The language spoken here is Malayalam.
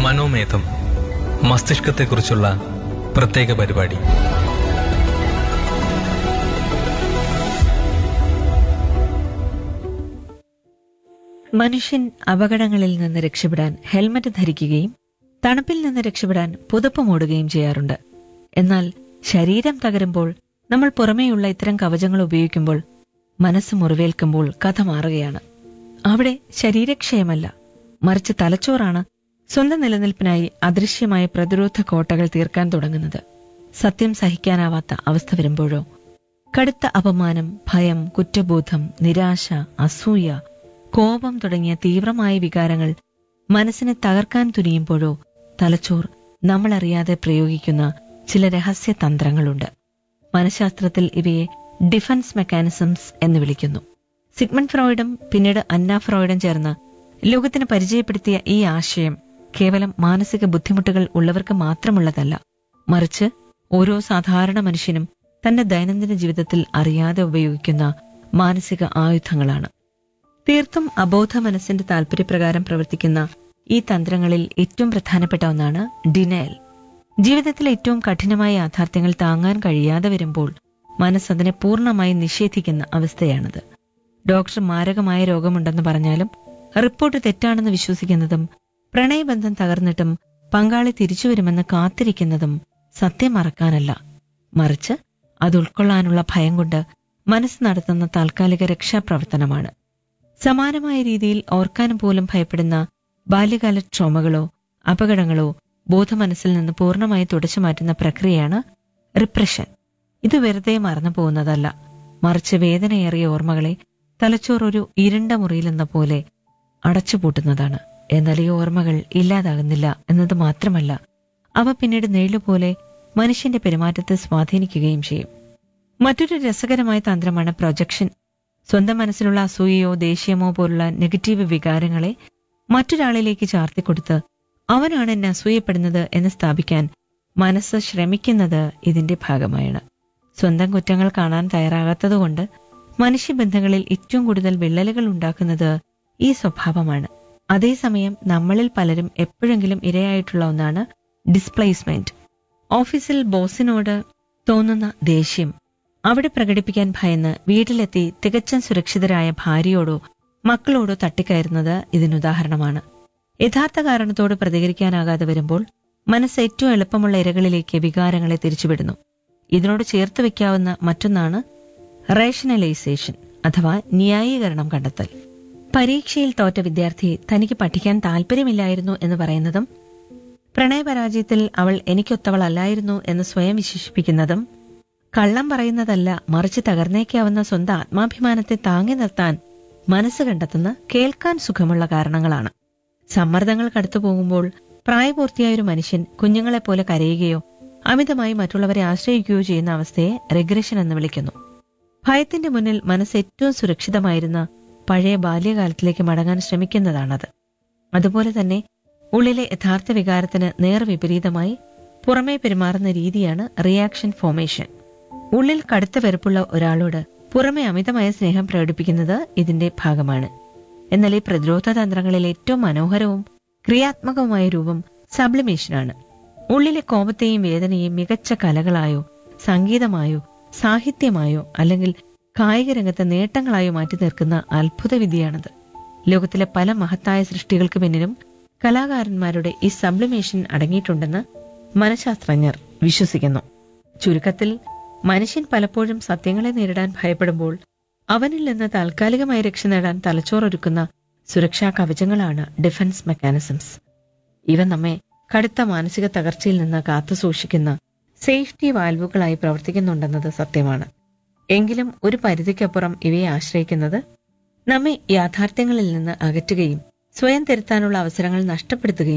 മനോമേധം മസ്തിഷ്കത്തെക്കുറിച്ചുള്ള പ്രത്യേക പരിപാടി മനുഷ്യൻ അപകടങ്ങളിൽ നിന്ന് രക്ഷപ്പെടാൻ ഹെൽമറ്റ് ധരിക്കുകയും തണുപ്പിൽ നിന്ന് രക്ഷപ്പെടാൻ പുതപ്പ് മൂടുകയും ചെയ്യാറുണ്ട് എന്നാൽ ശരീരം തകരുമ്പോൾ നമ്മൾ പുറമേയുള്ള ഇത്തരം കവചങ്ങൾ ഉപയോഗിക്കുമ്പോൾ മനസ്സ് മുറിവേൽക്കുമ്പോൾ കഥ മാറുകയാണ് അവിടെ ശരീരക്ഷയമല്ല മറിച്ച് തലച്ചോറാണ് സ്വന്തം നിലനിൽപ്പിനായി അദൃശ്യമായ പ്രതിരോധ കോട്ടകൾ തീർക്കാൻ തുടങ്ങുന്നത് സത്യം സഹിക്കാനാവാത്ത അവസ്ഥ വരുമ്പോഴോ കടുത്ത അപമാനം ഭയം കുറ്റബോധം നിരാശ അസൂയ കോപം തുടങ്ങിയ തീവ്രമായ വികാരങ്ങൾ മനസ്സിനെ തകർക്കാൻ തുനിയുമ്പോഴോ തലച്ചോർ നമ്മളറിയാതെ പ്രയോഗിക്കുന്ന ചില രഹസ്യ തന്ത്രങ്ങളുണ്ട് മനഃശാസ്ത്രത്തിൽ ഇവയെ ഡിഫൻസ് മെക്കാനിസംസ് എന്ന് വിളിക്കുന്നു സിഗ്മണ്ട് ഫ്രോയിഡും പിന്നീട് അന്ന ഫ്രോയിഡും ചേർന്ന് ലോകത്തിന് പരിചയപ്പെടുത്തിയ ഈ ആശയം കേവലം മാനസിക ബുദ്ധിമുട്ടുകൾ ഉള്ളവർക്ക് മാത്രമുള്ളതല്ല മറിച്ച് ഓരോ സാധാരണ മനുഷ്യനും തന്റെ ദൈനംദിന ജീവിതത്തിൽ അറിയാതെ ഉപയോഗിക്കുന്ന മാനസിക ആയുധങ്ങളാണ് തീർത്തും അബോധ മനസ്സിന്റെ താല്പര്യപ്രകാരം പ്രവർത്തിക്കുന്ന ഈ തന്ത്രങ്ങളിൽ ഏറ്റവും പ്രധാനപ്പെട്ട ഒന്നാണ് ഡിനയൽ ജീവിതത്തിൽ ഏറ്റവും കഠിനമായ യാഥാർത്ഥ്യങ്ങൾ താങ്ങാൻ കഴിയാതെ വരുമ്പോൾ മനസ്സ് അതിനെ പൂർണ്ണമായി നിഷേധിക്കുന്ന അവസ്ഥയാണത് ഡോക്ടർ മാരകമായ രോഗമുണ്ടെന്ന് പറഞ്ഞാലും റിപ്പോർട്ട് തെറ്റാണെന്ന് വിശ്വസിക്കുന്നതും പ്രണയബന്ധം തകർന്നിട്ടും പങ്കാളി തിരിച്ചുവരുമെന്ന് കാത്തിരിക്കുന്നതും സത്യം മറക്കാനല്ല മറിച്ച് അത് ഉൾക്കൊള്ളാനുള്ള ഭയം കൊണ്ട് മനസ്സ് നടത്തുന്ന താൽക്കാലിക രക്ഷാപ്രവർത്തനമാണ് സമാനമായ രീതിയിൽ ഓർക്കാനും പോലും ഭയപ്പെടുന്ന ബാല്യകാല ട്രോമകളോ അപകടങ്ങളോ ബോധമനസ്സിൽ നിന്ന് പൂർണ്ണമായി തുടച്ചു മാറ്റുന്ന പ്രക്രിയയാണ് റിപ്രഷൻ ഇത് വെറുതെ മറന്നു പോകുന്നതല്ല മറിച്ച് വേദനയേറിയ ഓർമ്മകളെ തലച്ചോർ ഒരു ഇരുണ്ട മുറിയിലെന്ന പോലെ അടച്ചുപൂട്ടുന്നതാണ് എന്നാൽ ഈ ഓർമ്മകൾ ഇല്ലാതാകുന്നില്ല എന്നത് മാത്രമല്ല അവ പിന്നീട് നെയിലുപോലെ മനുഷ്യന്റെ പെരുമാറ്റത്തെ സ്വാധീനിക്കുകയും ചെയ്യും മറ്റൊരു രസകരമായ തന്ത്രമാണ് പ്രൊജക്ഷൻ സ്വന്തം മനസ്സിലുള്ള അസൂയയോ ദേഷ്യമോ പോലുള്ള നെഗറ്റീവ് വികാരങ്ങളെ മറ്റൊരാളിലേക്ക് ചാർത്തിക്കൊടുത്ത് അവനാണ് എന്നെ അസൂയപ്പെടുന്നത് എന്ന് സ്ഥാപിക്കാൻ മനസ്സ് ശ്രമിക്കുന്നത് ഇതിന്റെ ഭാഗമായാണ് സ്വന്തം കുറ്റങ്ങൾ കാണാൻ തയ്യാറാകാത്തതുകൊണ്ട് മനുഷ്യബന്ധങ്ങളിൽ ഏറ്റവും കൂടുതൽ വിള്ളലുകൾ ഉണ്ടാക്കുന്നത് ഈ സ്വഭാവമാണ് അതേസമയം നമ്മളിൽ പലരും എപ്പോഴെങ്കിലും ഇരയായിട്ടുള്ള ഒന്നാണ് ഡിസ്പ്ലേസ്മെന്റ് ഓഫീസിൽ ബോസിനോട് തോന്നുന്ന ദേഷ്യം അവിടെ പ്രകടിപ്പിക്കാൻ ഭയന്ന് വീട്ടിലെത്തി തികച്ചും സുരക്ഷിതരായ ഭാര്യയോടോ മക്കളോടോ തട്ടിക്കയറുന്നത് ഇതിനുദാഹരണമാണ് യഥാർത്ഥ കാരണത്തോട് പ്രതികരിക്കാനാകാതെ വരുമ്പോൾ മനസ്സ് ഏറ്റവും എളുപ്പമുള്ള ഇരകളിലേക്ക് വികാരങ്ങളെ തിരിച്ചുവിടുന്നു ഇതിനോട് ചേർത്ത് വെക്കാവുന്ന മറ്റൊന്നാണ് റേഷണലൈസേഷൻ അഥവാ ന്യായീകരണം കണ്ടെത്തൽ പരീക്ഷയിൽ തോറ്റ വിദ്യാർത്ഥി തനിക്ക് പഠിക്കാൻ താല്പര്യമില്ലായിരുന്നു എന്ന് പറയുന്നതും പ്രണയപരാജയത്തിൽ അവൾ എനിക്കൊത്തവളല്ലായിരുന്നു എന്ന് സ്വയം വിശേഷിപ്പിക്കുന്നതും കള്ളം പറയുന്നതല്ല മറിച്ച് തകർന്നേക്കാവുന്ന സ്വന്തം ആത്മാഭിമാനത്തെ താങ്ങി നിർത്താൻ മനസ്സ് കണ്ടെത്തുന്ന കേൾക്കാൻ സുഖമുള്ള കാരണങ്ങളാണ് സമ്മർദ്ദങ്ങൾ കടത്തു പോകുമ്പോൾ പ്രായപൂർത്തിയായ ഒരു മനുഷ്യൻ കുഞ്ഞുങ്ങളെപ്പോലെ കരയുകയോ അമിതമായി മറ്റുള്ളവരെ ആശ്രയിക്കുകയോ ചെയ്യുന്ന അവസ്ഥയെ റിഗ്രഷൻ എന്ന് വിളിക്കുന്നു ഭയത്തിന്റെ മുന്നിൽ മനസ്സ് ഏറ്റവും സുരക്ഷിതമായിരുന്ന പഴയ ബാല്യകാലത്തിലേക്ക് മടങ്ങാൻ ശ്രമിക്കുന്നതാണത് അതുപോലെ തന്നെ ഉള്ളിലെ യഥാർത്ഥ വികാരത്തിന് നേർ വിപരീതമായി പുറമേ പെരുമാറുന്ന രീതിയാണ് റിയാക്ഷൻ ഫോമേഷൻ ഉള്ളിൽ കടുത്ത വെറുപ്പുള്ള ഒരാളോട് പുറമെ അമിതമായ സ്നേഹം പ്രകടിപ്പിക്കുന്നത് ഇതിന്റെ ഭാഗമാണ് എന്നാൽ ഈ പ്രതിരോധ തന്ത്രങ്ങളിൽ ഏറ്റവും മനോഹരവും ക്രിയാത്മകവുമായ രൂപം സബ്ലിമേഷനാണ് ഉള്ളിലെ കോപത്തെയും വേദനയെയും മികച്ച കലകളായോ സംഗീതമായോ സാഹിത്യമായോ അല്ലെങ്കിൽ കായിക രംഗത്തെ നേട്ടങ്ങളായോ മാറ്റി നിർക്കുന്ന അത്ഭുത വിദ്യയാണത് ലോകത്തിലെ പല മഹത്തായ സൃഷ്ടികൾക്ക് പിന്നിലും കലാകാരന്മാരുടെ ഈ സബ്ലിമേഷൻ അടങ്ങിയിട്ടുണ്ടെന്ന് മനഃശാസ്ത്രജ്ഞർ വിശ്വസിക്കുന്നു ചുരുക്കത്തിൽ മനുഷ്യൻ പലപ്പോഴും സത്യങ്ങളെ നേരിടാൻ ഭയപ്പെടുമ്പോൾ അവനിൽ നിന്ന് താൽക്കാലികമായി രക്ഷ നേടാൻ തലച്ചോറൊരുക്കുന്ന സുരക്ഷാ കവചങ്ങളാണ് ഡിഫൻസ് മെക്കാനിസംസ് ഇവ നമ്മെ കടുത്ത മാനസിക തകർച്ചയിൽ നിന്ന് കാത്തുസൂക്ഷിക്കുന്ന സേഫ്റ്റി വാൽവുകളായി പ്രവർത്തിക്കുന്നുണ്ടെന്നത് സത്യമാണ് എങ്കിലും ഒരു പരിധിക്കപ്പുറം ഇവയെ ആശ്രയിക്കുന്നത് നമ്മെ യാഥാർത്ഥ്യങ്ങളിൽ നിന്ന് അകറ്റുകയും സ്വയം തിരുത്താനുള്ള അവസരങ്ങൾ നഷ്ടപ്പെടുത്തുകയും